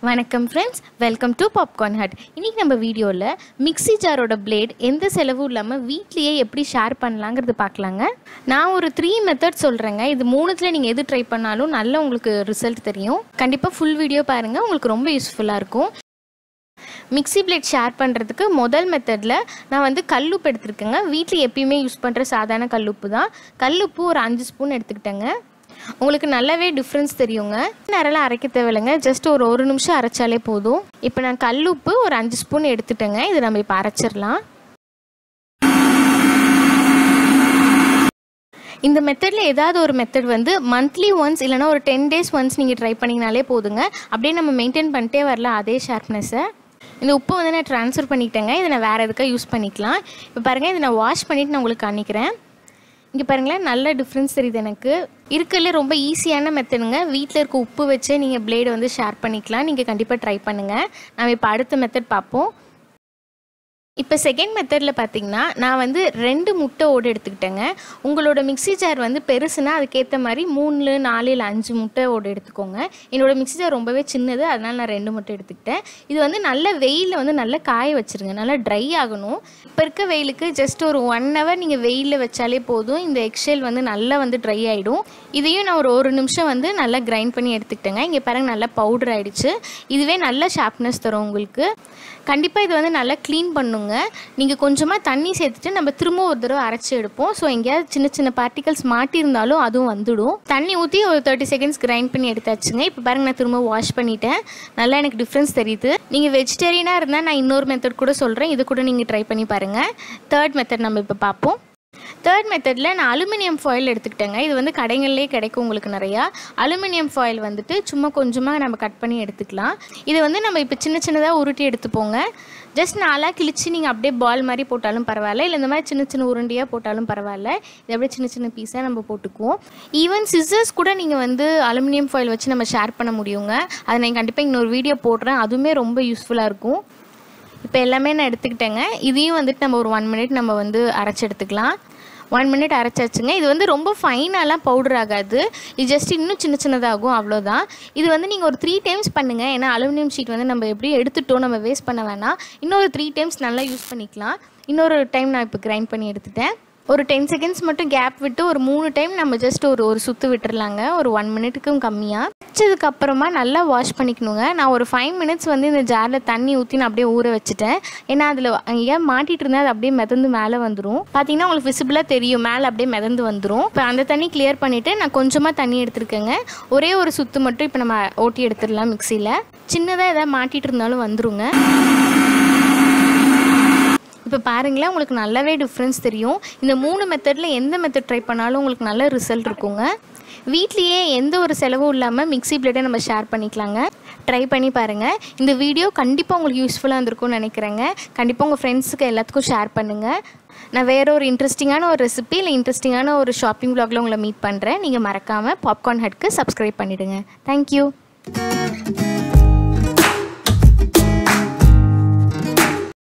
வணக்கம் friends welcome to popcorn hut இன்றைக்கி நம்ம வீடியோவில் மிக்ஸி ஜாரோட பிளேட் எந்த செலவும் இல்லாமல் வீட்லேயே எப்படி ஷேர் பண்ணலாங்கிறது பார்க்கலாங்க நான் ஒரு த்ரீ மெத்தட் சொல்கிறேங்க இது மூணுத்தில் நீங்கள் எது ட்ரை பண்ணாலும் நல்ல உங்களுக்கு ரிசல்ட் தெரியும் கண்டிப்பாக ஃபுல் வீடியோ பாருங்கள் உங்களுக்கு ரொம்ப யூஸ்ஃபுல்லாக இருக்கும் மிக்ஸி பிளேட் ஷேர் பண்ணுறதுக்கு முதல் மெத்தடில் நான் வந்து கல்லுப்பு எடுத்துருக்கேங்க வீட்டில் எப்பயுமே யூஸ் பண்ணுற சாதாரண கல்லுப்பு தான் கல்லுப்பு ஒரு அஞ்சு ஸ்பூன் எடுத்துக்கிட்டேங்க உங்களுக்கு நல்லாவே டிஃப்ரென்ஸ் தெரியுங்க நேரம்லாம் அரைக்க தேவையில்லைங்க ஜஸ்ட் ஒரு ஒரு நிமிஷம் அரைச்சாலே போதும் இப்போ நான் கல்லுப்பு ஒரு அஞ்சு ஸ்பூன் எடுத்துட்டேங்க இதை நம்ம இப்போ அரைச்சிடலாம் இந்த மெத்தடில் ஏதாவது ஒரு மெத்தட் வந்து மந்த்லி ஒன்ஸ் இல்லைனா ஒரு டென் டேஸ் ஒன்ஸ் நீங்கள் ட்ரை பண்ணிங்கனாலே போதுங்க அப்படியே நம்ம மெயின்டைன் பண்ணிட்டே வரல அதே ஷார்ப்னஸை இந்த உப்பு வந்து நான் ட்ரான்ஸ்ஃபர் பண்ணிக்கிட்டேங்க இதை நான் வேறு எதுக்காக யூஸ் பண்ணிக்கலாம் இப்போ பாருங்கள் இதை நான் வாஷ் பண்ணிவிட்டு நான் உங்களுக்கு காணிக்கிறேன் இங்கே பாருங்களேன் நல்ல டிஃப்ரென்ஸ் தெரியுது எனக்கு இருக்கிறதுல ரொம்ப ஈஸியான மெத்தடுங்க வீட்டில் இருக்க உப்பு வச்சு நீங்கள் பிளேடு வந்து ஷேர் பண்ணிக்கலாம் நீங்கள் கண்டிப்பாக ட்ரை பண்ணுங்கள் நம்ம இப்போ அடுத்த மெத்தட் பார்ப்போம் இப்போ செகண்ட் மெத்தடில் பார்த்தீங்கன்னா நான் வந்து ரெண்டு முட்டை ஓடு எடுத்துக்கிட்டேங்க உங்களோட மிக்ஸி ஜார் வந்து பெருசுனா அதுக்கேற்ற மாதிரி மூணு நாலு இல்லை அஞ்சு முட்டை ஓடு எடுத்துக்கோங்க என்னோட மிக்ஸி ஜார் ரொம்பவே சின்னது அதனால் நான் ரெண்டு முட்டை எடுத்துக்கிட்டேன் இது வந்து நல்ல வெயிலில் வந்து நல்லா காய வச்சுருங்க நல்லா ட்ரை ஆகணும் இப்போ இருக்க வெயிலுக்கு ஜஸ்ட் ஒரு ஒன் ஹவர் நீங்கள் வெயிலில் வச்சாலே போதும் இந்த எக்ஷெல் வந்து நல்லா வந்து ட்ரை ஆகிடும் இதையும் நான் ஒரு ஒரு நிமிஷம் வந்து நல்லா கிரைண்ட் பண்ணி எடுத்துக்கிட்டேங்க இங்கே பாருங்க நல்லா பவுடர் ஆகிடுச்சு இதுவே நல்ல ஷார்ப்னஸ் தரும் உங்களுக்கு கண்டிப்பாக இது வந்து நல்லா க்ளீன் பண்ணுங்க நீங்கள் கொஞ்சமாக தண்ணி சேர்த்துட்டு நம்ம திரும்ப ஒரு தடவை அரைச்சி எடுப்போம் ஸோ எங்கேயாவது சின்ன சின்ன பார்ட்டிகல்ஸ் மாட்டியிருந்தாலும் அதுவும் வந்துடும் தண்ணி ஊற்றி ஒரு தேர்ட்டி செகண்ட்ஸ் கிரைண்ட் பண்ணி எடுத்தாச்சுங்க இப்போ பாருங்க நான் திரும்ப வாஷ் பண்ணிட்டேன் நல்லா எனக்கு டிஃப்ரென்ஸ் தெரியுது நீங்கள் வெஜிடேரியனாக இருந்தால் நான் இன்னொரு மெத்தட் கூட சொல்கிறேன் இது கூட நீங்கள் ட்ரை பண்ணி பாருங்கள் தேர்ட் மெத்தட் நம்ம இப்போ பார்ப்போம் தேர்ட் மெத்தடில் நான் அலுமினியம் ஃபாயில் எடுத்துக்கிட்டேங்க இது வந்து கடைகள்லேயே கிடைக்கும் உங்களுக்கு நிறையா அலுமினியம் ஃபாயில் வந்துட்டு சும்மா கொஞ்சமாக நம்ம கட் பண்ணி எடுத்துக்கலாம் இது வந்து நம்ம இப்போ சின்ன சின்னதாக உருட்டி எடுத்துப்போங்க ஜஸ்ட் நாளாக கிழிச்சு நீங்கள் அப்படியே பால் மாதிரி போட்டாலும் பரவாயில்ல இல்லை இந்த மாதிரி சின்ன சின்ன உருண்டியாக போட்டாலும் பரவாயில்ல இது அப்படியே சின்ன சின்ன பீஸாக நம்ம போட்டுக்குவோம் ஈவன் சிசர்ஸ் கூட நீங்கள் வந்து அலுமினியம் ஃபாயில் வச்சு நம்ம ஷேர் பண்ண முடியுங்க அதை நான் கண்டிப்பாக இன்னொரு வீடியோ போடுறேன் அதுவுமே ரொம்ப யூஸ்ஃபுல்லாக இருக்கும் இப்போ எல்லாமே நான் எடுத்துக்கிட்டேங்க இதையும் வந்துட்டு நம்ம ஒரு ஒன் மினிட் நம்ம வந்து அரைச்சி எடுத்துக்கலாம் ஒன் மினிட் அரைச்சாச்சுங்க இது வந்து ரொம்ப ஃபைனாலாம் பவுடர் ஆகாது இது ஜஸ்ட் இன்னும் சின்ன சின்னதாகும் அவ்வளோதான் இது வந்து நீங்கள் ஒரு த்ரீ டைம்ஸ் பண்ணுங்கள் ஏன்னா அலுமினியம் ஷீட் வந்து நம்ம எப்படி எடுத்துட்டோம் நம்ம வேஸ்ட் பண்ண வேணாம் இன்னொரு த்ரீ டைம்ஸ் நல்லா யூஸ் பண்ணிக்கலாம் இன்னொரு டைம் நான் இப்போ கிரைண்ட் பண்ணி எடுத்துட்டேன் ஒரு டென் செகண்ட்ஸ் மட்டும் கேப் விட்டு ஒரு மூணு டைம் நம்ம ஜஸ்ட் ஒரு ஒரு சுற்று விட்டுறலாங்க ஒரு ஒன் மினிட்டுக்கும் கம்மியாக வச்சதுக்கு அப்புறமா நல்லா வாஷ் பண்ணிக்கணுங்க நான் ஒரு ஃபைவ் மினிட்ஸ் வந்து இந்த ஜாரில் தண்ணி ஊற்றி நான் அப்படியே ஊற வச்சுட்டேன் ஏன்னா அதில் அங்கேயா மாட்டிட்டு இருந்தால் அது அப்படியே மிதந்து மேலே வந்துடும் பார்த்தீங்கன்னா உங்களுக்கு விசிபிளாக தெரியும் மேலே அப்படியே மிதந்து வந்துடும் இப்போ அந்த தண்ணி கிளியர் பண்ணிவிட்டு நான் கொஞ்சமாக தண்ணி எடுத்துருக்கேங்க ஒரே ஒரு சுற்று மட்டும் இப்போ நம்ம ஓட்டி எடுத்துடலாம் மிக்சியில் சின்னதாக எதாவது மாட்டிகிட்டு இருந்தாலும் வந்துருங்க இப்போ பாருங்களேன் உங்களுக்கு நல்லாவே டிஃப்ரென்ஸ் தெரியும் இந்த மூணு மெத்தடில் எந்த மெத்தட் ட்ரை பண்ணாலும் உங்களுக்கு நல்ல ரிசல்ட் இருக்குங்க வீட்லேயே எந்த ஒரு செலவும் இல்லாமல் மிக்ஸி பிளேட்டை நம்ம ஷேர் பண்ணிக்கலாங்க ட்ரை பண்ணி பாருங்கள் இந்த வீடியோ கண்டிப்பாக உங்களுக்கு யூஸ்ஃபுல்லாக இருந்திருக்கும்னு நினைக்கிறேங்க கண்டிப்பாக உங்கள் ஃப்ரெண்ட்ஸுக்கு எல்லாத்துக்கும் ஷேர் பண்ணுங்கள் நான் வேறு ஒரு இன்ட்ரெஸ்டிங்கான ஒரு ரெசிபி இல்லை இன்ட்ரெஸ்டிங்கான ஒரு ஷாப்பிங் ப்ளாகில் உங்களை மீட் பண்ணுறேன் நீங்கள் மறக்காமல் பாப்கார்ன் ஹட்க்கு சப்ஸ்கிரைப் பண்ணிவிடுங்க தேங்க்யூ